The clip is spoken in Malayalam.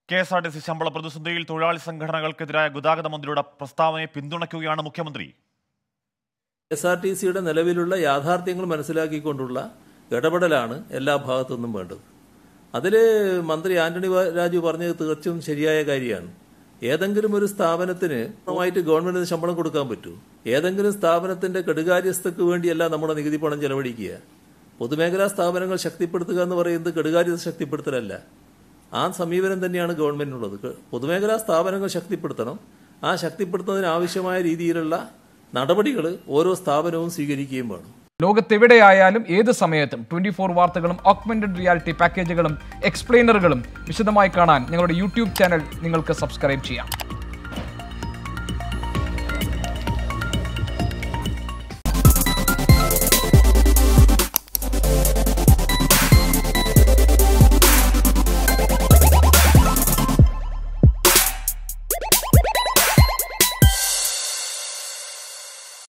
K S R T C ശമ്പള പ്രതിസന്ധിയിൽ തൊഴിലാളി സംഘടനകൾക്കെതിരായ ഗതാഗത മന്ത്രിയുടെ പ്രസ്താവനയെ പിന്തുണയ്ക്കുകയാണ് മുഖ്യമന്ത്രി എസ് ആർ ടി സിയുടെ നിലവിലുള്ള യാഥാർത്ഥ്യങ്ങൾ മനസ്സിലാക്കിക്കൊണ്ടുള്ള ഇടപെടലാണ് എല്ലാ ഭാഗത്തു നിന്നും വേണ്ടത് അതിൽ മന്ത്രി ആന്റണി വ- രാജു പറഞ്ഞത് തീർച്ചയായും ശരിയായ കാര്യമാണ് ഏതെങ്കിലും ഒരു സ്ഥാപനത്തിന് പൂർണ്ണമായിട്ട് ഗവൺമെന്റിന് ശമ്പളം കൊടുക്കാൻ പറ്റൂ ഏതെങ്കിലും സ്ഥാപനത്തിന്റെ കെടുകാര്യസ്ഥക്ക് വേണ്ടിയല്ല നമ്മുടെ നികുതി പണം ചെലവഴിക്കുക പൊതുമേഖലാ സ്ഥാപനങ്ങൾ ശക്തിപ്പെടുത്തുക എന്ന് പറയുന്നത് കെടുകാര്യസ്ഥ ശക്തിപ്പെടുത്തലല്ല ആ സമീപനം തന്നെയാണ് ഗവൺമെന്റിനുള്ളത് ക- പൊതുമേഖലാ സ്ഥാപനങ്ങൾ ശക്തിപ്പെടുത്തണം ആ ശക്തിപ്പെടുത്തുന്നതിന് ആവശ്യമായ രീതിയിലുള്ള നടപടികൾ ഓരോ സ്ഥാപനവും സ്വീകരിക്കുകയും വേണം ലോകത്തെവിടെയായാലും ഏത് സമയത്തും ട്വന്റി ഫോർ വാർത്തകളും ഓഗ്മെന്റഡ് റിയാലിറ്റി പാക്കേജുകളും എക്സ്പ്ലെയിനറുകളും വിശദമായി കാണാൻ ഞങ്ങളുടെ യൂട്യൂബ് ചാനൽ നിങ്ങൾക്ക് സബ്സ്ക്രൈബ് ചെയ്യാം